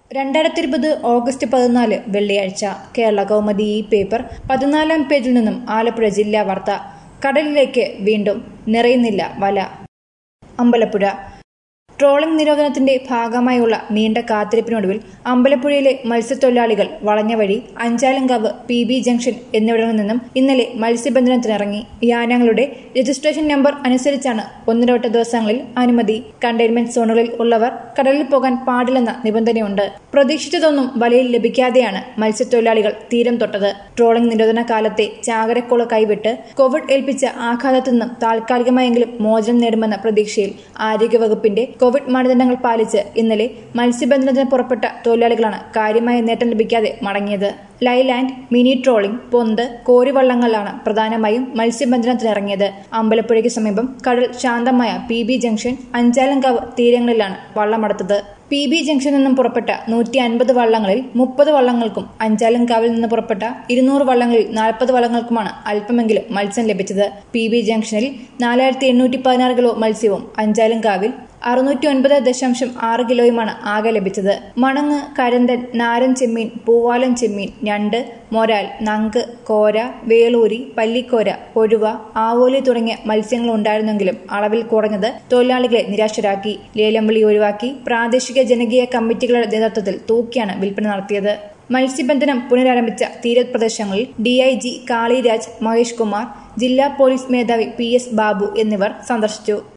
രണ്ടായിരത്തി ഇരുപത് ഓഗസ്റ്റ് പതിനാല് വെള്ളിയാഴ്ച കേരള കൗമുദി ഈ പേപ്പർ പതിനാലാം പേജിൽ നിന്നും ആലപ്പുഴ ജില്ലാ വാർത്ത കടലിലേക്ക് വീണ്ടും നിറയുന്നില്ല വല അമ്പലപ്പുഴ ട്രോളിംഗ് നിരോധനത്തിന്റെ ഭാഗമായുള്ള നീണ്ട കാത്തിരിപ്പിനൊടുവിൽ അമ്പലപ്പുഴയിലെ മത്സ്യത്തൊഴിലാളികൾ വളഞ്ഞ വഴി അഞ്ചാലങ്കാവ് പി ബി ജംഗ്ഷൻ എന്നിവിടങ്ങളിൽ നിന്നും ഇന്നലെ മത്സ്യബന്ധനത്തിനിറങ്ങി യാനങ്ങളുടെ രജിസ്ട്രേഷൻ നമ്പർ അനുസരിച്ചാണ് ഒന്നിടവിട്ട ദിവസങ്ങളിൽ അനുമതി കണ്ടെയ്ൻമെന്റ് സോണുകളിൽ ഉള്ളവർ കടലിൽ പോകാൻ പാടില്ലെന്ന നിബന്ധനയുണ്ട് പ്രതീക്ഷിച്ചതൊന്നും വലയിൽ ലഭിക്കാതെയാണ് മത്സ്യത്തൊഴിലാളികൾ തീരം തൊട്ടത് ട്രോളിംഗ് നിരോധന കാലത്തെ ചാകരക്കുള കൈവിട്ട് കോവിഡ് ഏൽപ്പിച്ച ആഘാതത്തിൽ നിന്നും താൽക്കാലികമായെങ്കിലും മോചനം നേടുമെന്ന പ്രതീക്ഷയിൽ ആരോഗ്യവകുപ്പിന്റെ കോവിഡ് മാനദണ്ഡങ്ങൾ പാലിച്ച് ഇന്നലെ മത്സ്യബന്ധനത്തിന് പുറപ്പെട്ട തൊഴിലാളികളാണ് കാര്യമായ നേട്ടം ലഭിക്കാതെ മടങ്ങിയത് ലൈലാൻഡ് മിനി ട്രോളിംഗ് പൊന്ത് കോരിവള്ളങ്ങളിലാണ് പ്രധാനമായും മത്സ്യബന്ധനത്തിനിറങ്ങിയത് അമ്പലപ്പുഴയ്ക്ക് സമീപം കടൽ ശാന്തമായ പി ബി ജംഗ്ഷൻ അഞ്ചാലങ്കാവ് തീരങ്ങളിലാണ് വള്ളമടുത്തത് പി ബി ജംഗ്ഷനിൽ നിന്നും പുറപ്പെട്ട നൂറ്റി അൻപത് വള്ളങ്ങളിൽ മുപ്പത് വള്ളങ്ങൾക്കും അഞ്ചാലങ്കാവിൽ നിന്ന് പുറപ്പെട്ട ഇരുന്നൂറ് വള്ളങ്ങളിൽ നാൽപ്പത് വള്ളങ്ങൾക്കുമാണ് അല്പമെങ്കിലും മത്സ്യം ലഭിച്ചത് പി ബി ജംഗ്ഷനിൽ നാലായിരത്തി എണ്ണൂറ്റി പതിനാറ് കിലോ മത്സ്യവും അഞ്ചാലങ്കാവിൽ അറുന്നൂറ്റി ഒൻപത് ദശാംശം ആറ് കിലോയുമാണ് ആകെ ലഭിച്ചത് മണങ്ങ് കരന്തൻ നാരൻ ചെമ്മീൻ പൂവാലൻ ചെമ്മീൻ ഞണ്ട് മൊരാൽ നങ്ക് കോര വേളൂരി പല്ലിക്കോര കൊഴുവ ആവോലി തുടങ്ങിയ മത്സ്യങ്ങൾ ഉണ്ടായിരുന്നെങ്കിലും അളവിൽ കുറഞ്ഞത് തൊഴിലാളികളെ നിരാശരാക്കി ലേലം വിളി ഒഴിവാക്കി പ്രാദേശിക ജനകീയ കമ്മിറ്റികളുടെ നേതൃത്വത്തിൽ തൂക്കിയാണ് വിൽപ്പന നടത്തിയത് മത്സ്യബന്ധനം പുനരാരംഭിച്ച തീരപ്രദേശങ്ങളിൽ ഡിഐജി കാളിരാജ് മഹേഷ് കുമാർ ജില്ലാ പോലീസ് മേധാവി പി എസ് ബാബു എന്നിവർ സന്ദർശിച്ചു